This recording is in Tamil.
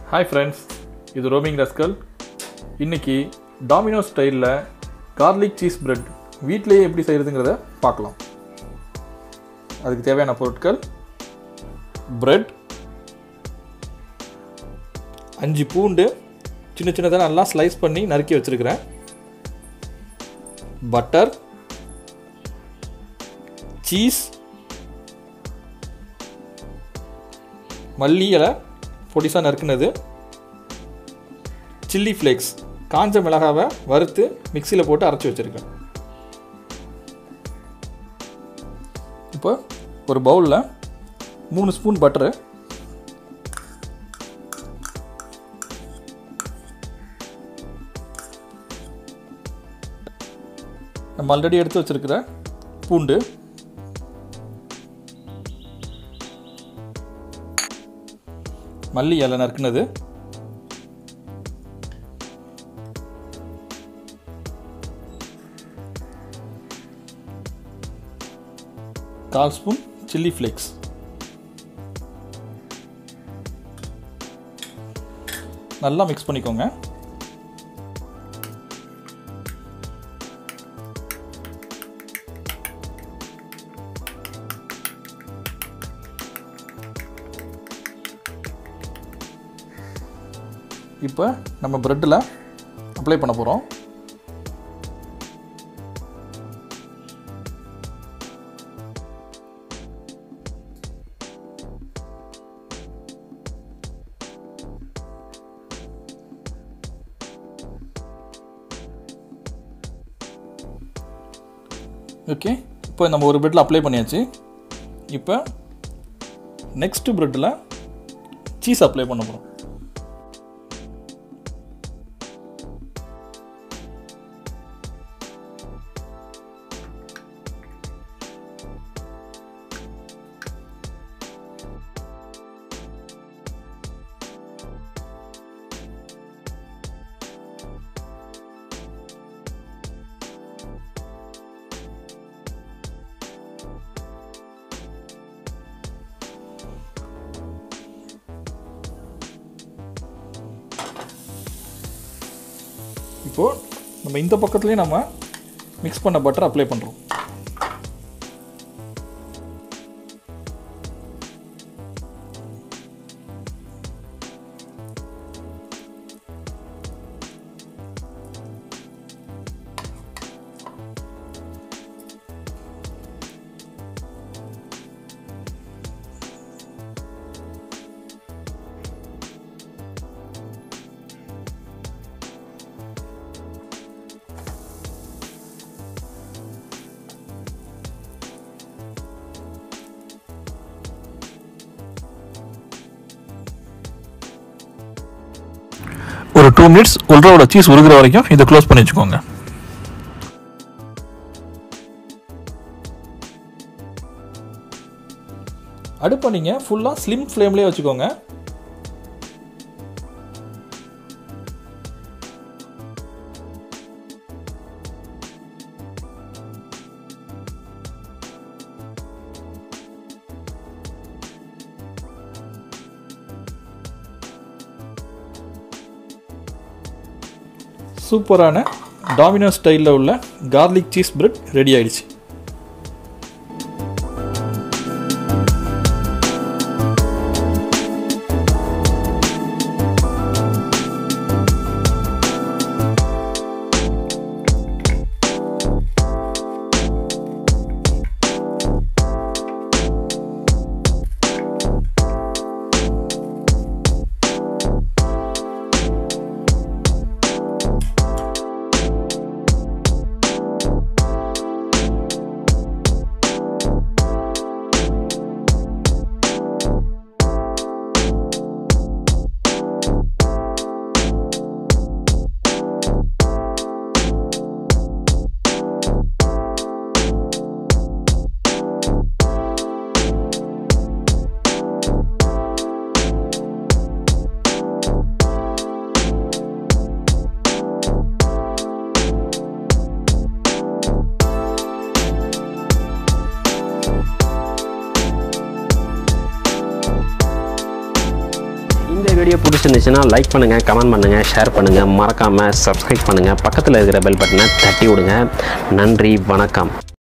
ஹாய் ஃப்ரெண்ட்ஸ் இது ரோமிங் ரஸ்கல் இன்னைக்கு டாமினோ ஸ்டைலில் கார்லிக் சீஸ் பிரெட் வீட்டிலேயே எப்படி செய்கிறதுங்கிறத பார்க்கலாம் அதுக்கு தேவையான பொருட்கள் பிரெட் அஞ்சு பூண்டு சின்ன சின்னதாக நல்லா ஸ்லைஸ் பண்ணி நறுக்கி வச்சுருக்கிறேன் பட்டர் சீஸ் மல்லி இலை பொடிசாக நறுக்குனது சில்லி ஃப்ளேக்ஸ் காஞ்ச மிளகாவை வறுத்து மிக்சியில் போட்டு அரைச்சி வச்சுருக்கேன் இப்போ ஒரு பவுலில் மூணு ஸ்பூன் பட்டரு நம்ம ஆல்ரெடி எடுத்து வச்சுருக்கிற பூண்டு மல்லி இலை நறுக்குனது கால் ஸ்பூன் சில்லி ஃப்ளேக்ஸ் நல்லா மிக்ஸ் பண்ணிக்கோங்க இப்போ நம்ம ப்ரெட்டில் அப்ளை பண்ண போகிறோம் ஓகே இப்போ நம்ம ஒரு ப்ரெட்டில் அப்ளை பண்ணியாச்சு இப்போ நெக்ஸ்ட்டு ப்ரெட்டில் சீஸ் அப்ளை பண்ண போகிறோம் இப்போது நம்ம இந்த பக்கத்துலேயும் நம்ம மிக்ஸ் பண்ண பட்டர் அப்ளை பண்ணுறோம் ஒரு டூ மினிட்ஸ் உள்றோட சீஸ் உருகிற வரைக்கும் இதை க்ளோஸ் பண்ணி வச்சுக்கோங்க அடுப்பை நீங்கள் ஃபுல்லாக ஸ்லிம் ஃப்ளேம்லேயே வச்சுக்கோங்க சூப்பரான டாமினோ ஸ்டைலில் உள்ள கார்லிக் சீஸ் பிரெட் ரெடி ஆயிடுச்சு வீடியோ பிடிச்சிருந்துச்சுன்னா லைக் பண்ணுங்கள் கமெண்ட் பண்ணுங்கள் ஷேர் பண்ணுங்கள் மறக்காமல் சப்ஸ்கிரைப் பண்ணுங்கள் பக்கத்தில் இருக்கிற பெல் பட்டனை தட்டி விடுங்க நன்றி வணக்கம்